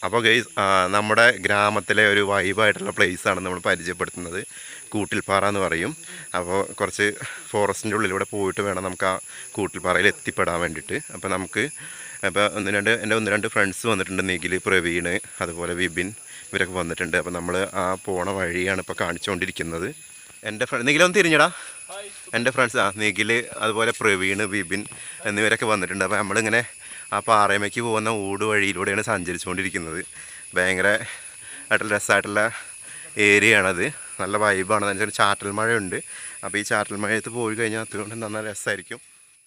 അപ്പോൾ ഗൈസ് നമ്മുടെ ഗ്രാമത്തിലെ ഒരു വൈബായിട്ടുള്ള പ്ലേസാണ് നമ്മൾ പരിചയപ്പെടുത്തുന്നത് കൂട്ടിൽപ്പാറ എന്ന് പറയും അപ്പോൾ കുറച്ച് ഫോറസ്റ്റിൻ്റെ ഉള്ളിലൂടെ പോയിട്ട് വേണം നമുക്ക് ആ കൂട്ടിൽപ്പാറയിൽ എത്തിപ്പെടാൻ വേണ്ടിയിട്ട് അപ്പോൾ നമുക്ക് അപ്പോൾ ഒന്ന് രണ്ട് എൻ്റെ ഒന്ന് രണ്ട് ഫ്രണ്ട്സ് വന്നിട്ടുണ്ട് നിഖിൽ പ്രവീൺ അതുപോലെ വിപിൻ ഇവരൊക്കെ വന്നിട്ടുണ്ട് അപ്പോൾ നമ്മൾ ആ പോണ വഴിയാണ് ഇപ്പോൾ കാണിച്ചുകൊണ്ടിരിക്കുന്നത് എൻ്റെ ഫ്രണ്ട് നിഖിലൊന്ന് തിരിഞ്ഞടാ എൻ്റെ ഫ്രണ്ട്സ് ആ നിഖിൽ അതുപോലെ പ്രവീൺ വിപിൻ എന്നിവരൊക്കെ വന്നിട്ടുണ്ട് അപ്പോൾ നമ്മളിങ്ങനെ ആ പാറയമയ്ക്ക് പോകുന്ന ഊട് വഴിയിലൂടെയാണ് സഞ്ചരിച്ചുകൊണ്ടിരിക്കുന്നത് ഭയങ്കര ആയിട്ടുള്ള രസമായിട്ടുള്ള ഏരിയയാണത് നല്ല വൈബാണ് എന്ന് വെച്ചാൽ ചാറ്റൽ മഴയുണ്ട് അപ്പോൾ ഈ ചാറ്റൽ മഴയത്ത് പോയി കഴിഞ്ഞാൽ അതുകൊണ്ട് നല്ല രസമായിരിക്കും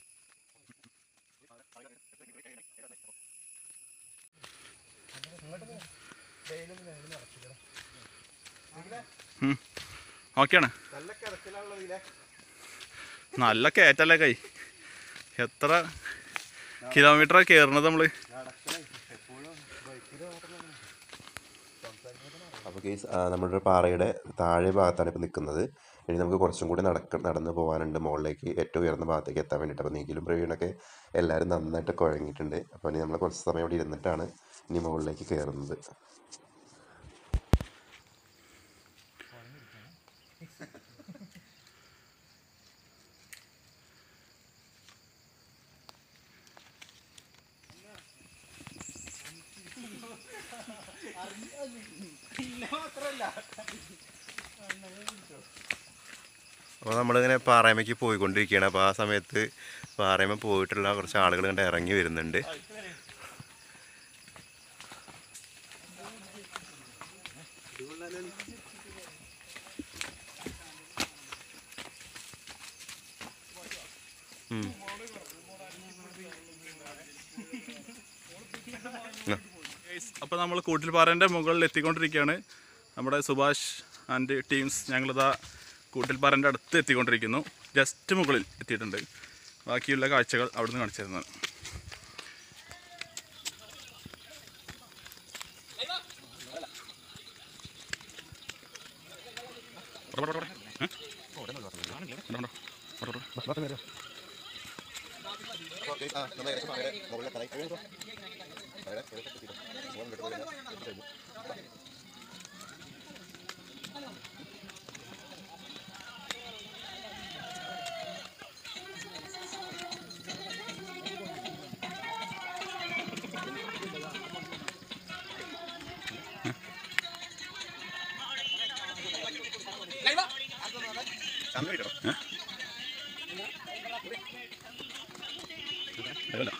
ഓക്കെയാണ് നല്ല കയറ്റല്ലേ കൈ എത്ര കിലോമീറ്റർ കയറണത് നമ്മള് അപ്പോൾ കേസ് നമ്മുടെ പാറയുടെ താഴെ ഭാഗത്താണ് ഇപ്പോൾ നിൽക്കുന്നത് ഇനി നമുക്ക് കുറച്ചും കൂടി നടക്ക നടന്ന് പോകാനുണ്ട് മുകളിലേക്ക് ഏറ്റവും ഉയർന്ന ഭാഗത്തേക്ക് എത്താൻ വേണ്ടിയിട്ട് അപ്പോൾ നീക്കിലും പ്രവീണൊക്കെ എല്ലാവരും നന്നായിട്ട് കുഴങ്ങിയിട്ടുണ്ട് അപ്പോൾ ഇനി നമ്മൾ കുറച്ച് സമയം ഇവിടെ ഇരുന്നിട്ടാണ് ഇനി മുകളിലേക്ക് കയറുന്നത് അപ്പോൾ നമ്മളിങ്ങനെ പാറയമയ്ക്ക് പോയിക്കൊണ്ടിരിക്കുകയാണ് അപ്പോൾ ആ സമയത്ത് പാറയമ പോയിട്ടുള്ള കുറച്ച് ആളുകൾ കണ്ട് ഇറങ്ങി വരുന്നുണ്ട് ഉം. അപ്പോൾ നമ്മൾ കൂട്ടിൽപ്പാറേൻ്റെ മുകളിൽ എത്തിക്കൊണ്ടിരിക്കുകയാണ് നമ്മുടെ സുഭാഷ് ആൻഡ് ടീംസ് ഞങ്ങളിതാ കൂട്ടിൽപ്പാറേൻ്റെ അടുത്ത് എത്തിക്കൊണ്ടിരിക്കുന്നു ജസ്റ്റ് മുകളിൽ എത്തിയിട്ടുണ്ട് ബാക്കിയുള്ള കാഴ്ചകൾ അവിടുന്ന് കാണിച്ചു തരുന്നത് അതല്ല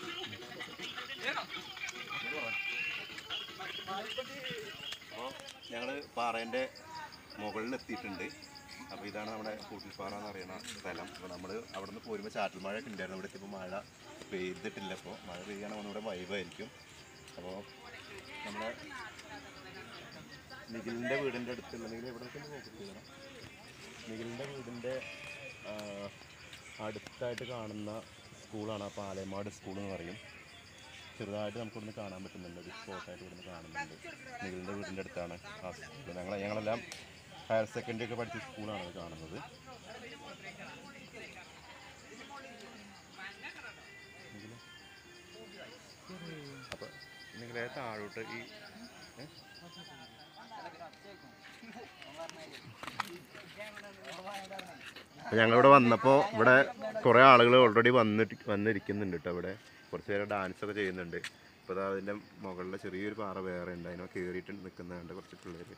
അപ്പോൾ ഞങ്ങൾ പാറേൻ്റെ മുകളിൽ എത്തിയിട്ടുണ്ട് അപ്പോൾ ഇതാണ് നമ്മുടെ കൂട്ടിൽപ്പാറ എന്ന് പറയുന്ന സ്ഥലം അപ്പോൾ നമ്മൾ അവിടെ നിന്ന് പോരുമ്പോൾ ചാറ്റൽ മഴയൊക്കെ ഉണ്ടായിരുന്നു ഇവിടെ എത്തിയപ്പോൾ മഴ പെയ്തിട്ടില്ല ഇപ്പോൾ മഴ പെയ്യുകയാണെങ്കിൽ ഒന്നുകൂടെ വൈബായിരിക്കും അപ്പോൾ നമ്മുടെ നിഖിലിൻ്റെ വീടിൻ്റെ അടുത്തുള്ള നിഖിൽ എവിടെ നോക്കിക്കണം നിഖിലിൻ്റെ വീടിൻ്റെ ആ, അടുത്തായിട്ട് കാണുന്ന സ്കൂളാണ് ആ പാലയമാട് സ്കൂൾ എന്ന് പറയും ചെറുതായിട്ട് നമുക്ക് ഇവിടുന്ന് കാണാൻ പറ്റുന്നുണ്ട് ഒരു സ്പോട്ടായിട്ട് ഇവിടുന്ന് കാണുന്നുണ്ട് നിങ്ങളുടെ വീടിൻ്റെ അടുത്താണ് ആ സ്കൂൾ ഞങ്ങൾ ഞങ്ങളെല്ലാം ഹയർ സെക്കൻഡറി ഒക്കെ പഠിച്ച സ്കൂളാണ് അത് കാണുന്നത് അപ്പോൾ നിങ്ങളെ താഴോട്ട് ഈ ഏ? അപ്പോൾ ഞങ്ങളിവിടെ വന്നപ്പോൾ ഇവിടെ കുറേ ആളുകൾ ഓൾറെഡി വന്നിട്ട് വന്നിരിക്കുന്നുണ്ട് കേട്ടോ ഇവിടെ കുറച്ച് പേര് ഡാൻസ് ഒക്കെ ചെയ്യുന്നുണ്ട് ഇപ്പോൾ ദാ അതിൻ്റെ മുകളിലെ ചെറിയൊരു പാറ വേറെ ഉണ്ട് അതിനെ കയറിയിട്ട് നിൽക്കുന്നുണ്ട് കുറച്ച് പിള്ളേർ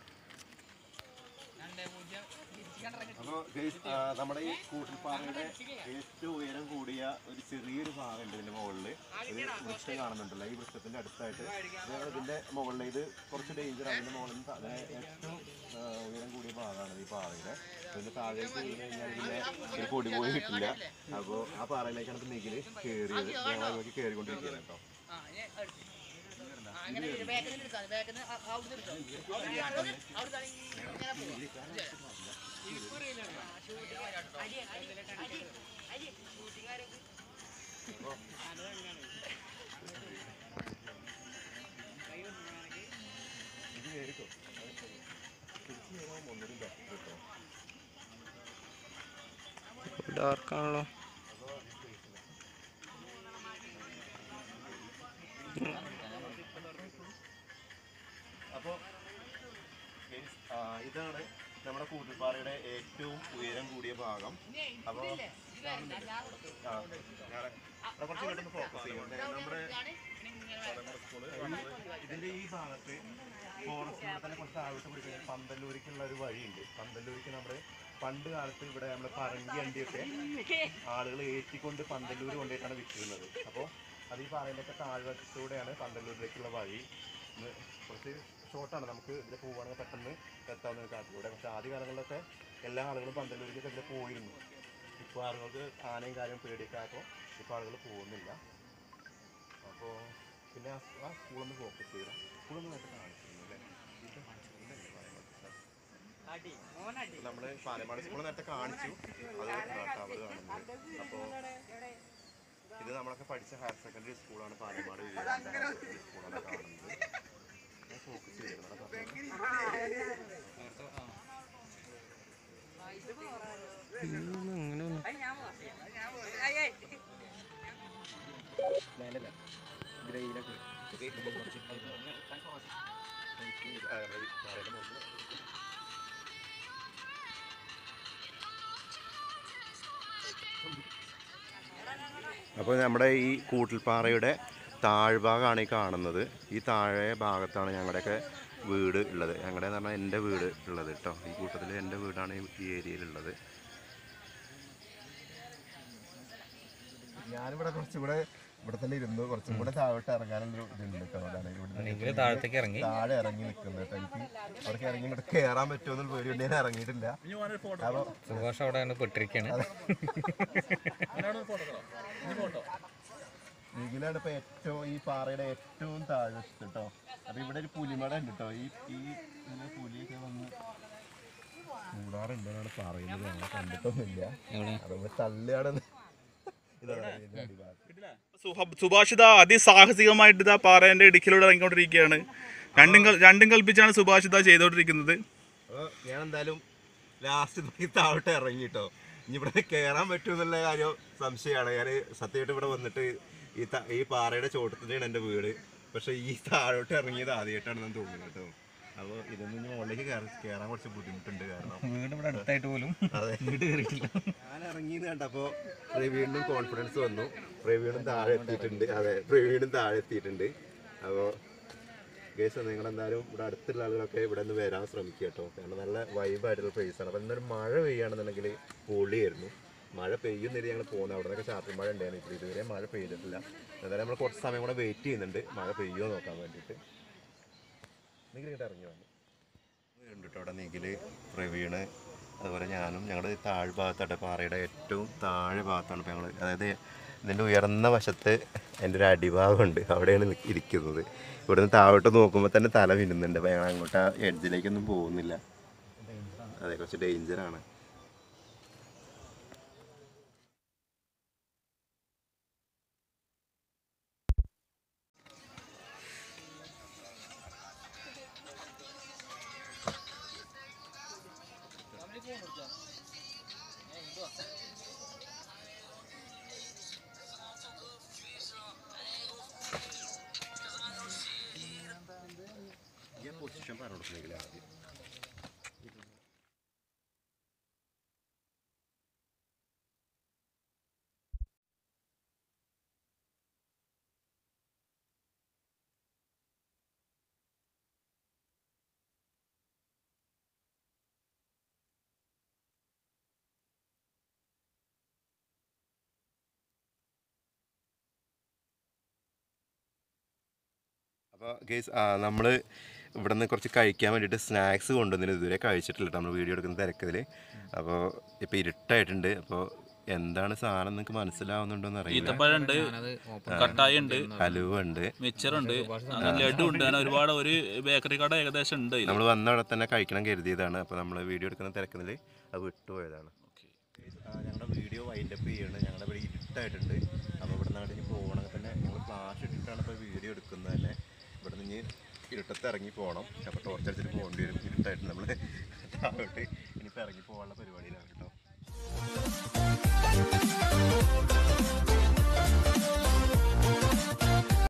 അപ്പോൾ നമ്മുടെ ഈ കൂട്ടിൽപ്പാറയുടെ ഏറ്റവും ഉയരം കൂടിയ ഒരു ചെറിയൊരു ഭാഗമുണ്ട് ഇതിൻ്റെ മുകളിൽ ഒരു വൃക്ഷം കാണുന്നുണ്ടല്ലോ ഈ വൃക്ഷത്തിൻ്റെ അടുത്തായിട്ട് ഇത് ഇതിൻ്റെ മുകളിൽ ഇത് കുറച്ച് ഡേഞ്ചറാണ് ഇതിൻ്റെ മുകളിൽ നിന്ന് താഴെ ഏറ്റവും ആ, ഉയരം കൂടിയ ഭാഗമാണ് ഈ പാറയുടെ ഇതിൻ്റെ താഴേക്ക് വീണ് കഴിഞ്ഞാൽ ഇതിൻ്റെ ഒരു പൊടി പോയി കിട്ടില്ല അപ്പോൾ ആ പാറയിലേക്കാണ് ഇപ്പോൾ നിഖിൽ കയറിയത് ഞങ്ങൾ അതിലേക്ക് കയറിക്കൊണ്ടിരിക്കുകയാണ് കേട്ടോ ഡാർക്കാണല്ലോ ഇതാണ് നമ്മുടെ കൂട്ടുപാറയുടെ ഏറ്റവും ഉയരം കൂടിയ ഭാഗം അപ്പോൾ കുറച്ച് ഇങ്ങോട്ട് ഫോക്കസ് ചെയ്യും നമ്മുടെ ഇതിന്റെ ഈ ഭാഗത്ത് ഫോറസ്റ്റിലൂടെ തന്നെ കുറച്ച് താഴോട്ട് പിടിക്കുന്ന പന്തല്ലൂരിക്കുള്ള ഒരു വഴിയുണ്ട് പന്തല്ലൂരിക്ക് നമ്മുടെ പണ്ട് കാലത്ത് ഇവിടെ നമ്മൾ പറങ്കി അണ്ടിയൊക്കെ ആളുകൾ ഏറ്റിക്കൊണ്ട് പന്തല്ലൂർ കൊണ്ടുപോയിട്ടാണ് വിൽക്കുന്നത് അപ്പോൾ അത് ഈ പാറയിലൊക്കെ താഴ്വശത്തൂടെയാണ് പന്തല്ലൂരിലേക്കുള്ള വഴി ഇത് കുറച്ച് ഷോർട്ടാണ് നമുക്ക് ഇതിൽ പോവുകയാണെങ്കിൽ പെട്ടെന്ന് എത്താവുന്ന ഒരു കാട്ടിലൂടെ പക്ഷെ ആദ്യ കാലങ്ങളിലൊക്കെ എല്ലാ ആളുകളും പന്തല്ലൂരിലേക്ക് ഇതിൽ പോയിരുന്നു ഇപ്പോൾ ആളുകൾക്ക് ആനയും കാര്യം പേടിയൊക്കെ ആയപ്പോൾ ഇപ്പോൾ ആളുകൾ പോകുന്നില്ല അപ്പോൾ പിന്നെ ആ ആ സ്കൂളൊന്ന് ഫോക്കസ് ചെയ്യുക സ്കൂളൊന്ന് നേരത്തെ കാണിച്ചിരുന്നു അല്ലേ ഇത് ഇതല്ലേ പാലക്കാട് നമ്മൾ പാലക്കാട് സ്കൂൾ നേരത്തെ കാണിച്ചു അത് ടവർ കാണുന്നത് അപ്പോൾ ഇത് നമ്മളൊക്കെ പഠിച്ച ഹയർ സെക്കൻഡറി സ്കൂളാണ് പാലക്കാട് വിവേകാനന്ദ സ്കൂളാണ് കാണുന്നത് ഫോക്കസ് ചെയ്തിരുന്നു അപ്പോൾ നമ്മുടെ ഈ കൂട്ടിൽപ്പാറയുടെ താഴ്ഭാഗമാണ് ഈ കാണുന്നത് ഈ താഴെ ഭാഗത്താണ് ഞങ്ങളുടെയൊക്കെ വീട് ഉള്ളത് ഞങ്ങളുടെ എന്ന് പറഞ്ഞാൽ എൻ്റെ വീട് ഉള്ളത് കേട്ടോ ഈ കൂട്ടത്തിൽ എൻ്റെ വീടാണ് ഈ- ഈ ഏരിയയിലുള്ളത് ഞാനിവിടെ കുറച്ചും കൂടെ ഇവിടെ തന്നെ ഇരുന്നു കുറച്ചും കൂടെ താഴോട്ട് ഇറങ്ങാനുള്ള ഇതുണ്ട് കേട്ടോ അതാണ് ഇവിടെ നിങ്ങൾ താഴത്തേക്ക് ഇറങ്ങി താഴെ ഇറങ്ങി നിൽക്കുന്നത് കേട്ടോ എനിക്ക് അവിടേക്ക് ഇറങ്ങി ഇങ്ങോട്ട് കയറാൻ പറ്റുമെന്നുള്ള പേടിയുണ്ട് ഞാൻ ഇറങ്ങിയിട്ടില്ല ഇനി വേണൊരു ഫോട്ടോ അപ്പോൾ സുഭാഷ് അവിടെ ആണ് പെട്ടിരിക്കുകയാണ് അതിനോട് ഫോട്ടോ ഇനി ഫോട്ടോ ഇതിലാണ് ഇപ്പൊ ഏറ്റവും ഈ പാറയുടെ ഏറ്റവും താഴ്വശത്ത് കേട്ടോ അപ്പൊ ഇവിടെ ഒരു പുലിമട ഉണ്ട് കേട്ടോ ഈ ഈ ഇതിലെ പുലിയൊക്കെ വന്ന് കൂടാറുണ്ടെന്നാണ് പറയുന്നത് ഞങ്ങളെ കണ്ടിട്ടൊന്നുമില്ല എവിടെ അതുകൊണ്ട് തള്ളിയാണെന്ന് ഇതാണ് ഇതിന്റെ അടിഭാഗം. സുഹ- സുഭാഷിത അതിസാഹസികമായിട്ട് ഇതാ പാറേന്റെ ഇടുക്കിലൂടെ ഇറങ്ങിക്കൊണ്ടിരിക്കുകയാണ് രണ്ടും കൽ- രണ്ടും കൽപ്പിച്ചാണ് സുഭാഷിത ചെയ്തുകൊണ്ടിരിക്കുന്നത് അപ്പൊ ഞാൻ എന്തായാലും ലാസ്റ്റ് നോക്കി താഴോട്ട് ഇറങ്ങി കേട്ടോ ഇനി ഇവിടെ കയറാൻ പറ്റുമെന്നുള്ള കാര്യം സംശയമാണ് ഞാൻ സത്യമായിട്ട് ഇവിടെ വന്നിട്ട് ഈ ത- ഈ പാറയുടെ ചോട്ടത്തിലാണ് എൻ്റെ വീട് പക്ഷെ ഈ താഴോട്ട് ഇറങ്ങിയത് ആദ്യമായിട്ടാണെന്ന് തോന്നുന്നത് കേട്ടോ അപ്പോൾ ഇതൊന്നും ഇനി മുകളിലേക്ക് കയറി- കയറാൻ കുറച്ച് ബുദ്ധിമുട്ടുണ്ട് കാരണം വീട് ഇവിടെ അടുത്തായിട്ട് പോലും അതെ വീട് കയറിയിട്ടില്ല ഞാൻ ഇറങ്ങിയത് കണ്ടപ്പോൾ പ്രവീണിനും കോൺഫിഡൻസ് വന്നു പ്രവീണും താഴെ എത്തിയിട്ടുണ്ട് അതെ പ്രവീണും താഴെ എത്തിയിട്ടുണ്ട് അപ്പോൾ ഗേസ് നിങ്ങൾ എന്തായാലും ഇവിടെ അടുത്തുള്ള ആളുകളൊക്കെ ഇവിടെ നിന്ന് വരാൻ ശ്രമിക്കുക കേട്ടോ കാരണം നല്ല വൈബായിട്ടുള്ള പ്ലേസ് ആണ് അപ്പോൾ ഇന്നൊരു മഴ പെയ്യുകയാണെന്നുണ്ടെങ്കിൽ പൊളിയായിരുന്നു മഴ പെയ്യുന്നില്ല ഞങ്ങൾ പോകുന്നത് അവിടെ നിന്നൊക്കെ ചാറ്റൽ മഴ ഉണ്ടായിരുന്നു ഇപ്പോൾ ഇതുവരെ മഴ പെയ്തിട്ടില്ല എന്തായാലും നമ്മൾ കുറച്ച് സമയം കൂടെ വെയിറ്റ് ചെയ്യുന്നുണ്ട് മഴ പെയ്യുമോ നോക്കാൻ വേണ്ടിയിട്ട് നിങ്ങൾ ഇങ്ങോട്ട് ഇറങ്ങി വന്നു ഉണ്ട് കേട്ടോ അവിടെ നീക്കിൽ പ്രവീണ് അതുപോലെ ഞാനും ഞങ്ങളുടെ താഴ്ഭാഗത്താണ് പാറയുടെ ഏറ്റവും താഴെ ഭാഗത്താണ് ഇപ്പോൾ ഞങ്ങൾ അതായത് ഇതിൻ്റെ ഉയർന്ന വശത്ത് എൻ്റെ ഒരു അടിഭാഗമുണ്ട് അവിടെയാണ് നിക്ക് ഇരിക്കുന്നത് ഇവിടുന്ന് താഴോട്ട് നോക്കുമ്പോൾ തന്നെ തല മിന്നുന്നുണ്ട് അപ്പോൾ ഞങ്ങൾ അങ്ങോട്ട് ആ എഡ്ജിലേക്കൊന്നും പോകുന്നില്ല അതെ കുറച്ച് ഡേഞ്ചറാണ് ഞാൻ പൊസിഷൻ പറഞ്ഞു കൊടുക്കുന്നെങ്കിൽ ആദ്യം അപ്പോൾ ഗേസ് നമ്മൾ ഇവിടെ നിന്ന് കുറച്ച് കഴിക്കാൻ വേണ്ടിയിട്ട് സ്നാക്സ് കൊണ്ടുവന്നിട്ട് ഇതുവരെ കഴിച്ചിട്ടില്ല കേട്ടോ നമ്മൾ വീഡിയോ എടുക്കുന്ന തിരക്കതിൽ അപ്പോൾ ഇപ്പോൾ ഇരുട്ടായിട്ടുണ്ട് അപ്പോൾ എന്താണ് സാധനം നിങ്ങൾക്ക് മനസ്സിലാവുന്നുണ്ടോ എന്ന് അറിയില്ല ഈത്തപ്പഴമുണ്ട് ഞാനത് ഓപ്പൺ കട്ടായ ഉണ്ട് ഹലുവ ഉണ്ട് മിച്ചറുണ്ട് അങ്ങനെ ലഡു ഉണ്ട് അങ്ങനെ ഒരുപാട് ഒരു ബേക്കറി കട ഏകദേശം ഉണ്ട് ഇതില്. നമ്മൾ വന്ന അവിടെ തന്നെ കഴിക്കണം കരുതിയതാണ് അപ്പോൾ നമ്മൾ വീഡിയോ എടുക്കുന്ന തിരക്കുന്നതിൽ അത് വിട്ടുപോയതാണ് ഞങ്ങളുടെ വീഡിയോ വൈൻഡപ്പ് ചെയ്യാണ് ഞങ്ങളുടെ ഇവിടെ ഇരുട്ടായിട്ടുണ്ട് അപ്പോൾ ഇവിടെ നിന്നാണ് ഇനി പോകണമെങ്കിൽ തന്നെ ഞങ്ങൾ ഫ്ലാഷ് ഇട്ടിട്ടാണ് ഇപ്പോൾ വീഡിയോ എടുക്കുന്നത് തന്നെ ഇവിടെ നിന്ന് ഇനി ഇരുട്ടത്ത് ഇറങ്ങി പോകണം അപ്പോൾ ടോർച്ച് അടിച്ചിട്ട് പോകേണ്ടി വരും ഇരുട്ടായിട്ട് നമ്മൾ താഴോട്ട് ഇനിയിപ്പോൾ ഇറങ്ങി പോകാനുള്ള പരിപാടിയിലാണ് കേട്ടോ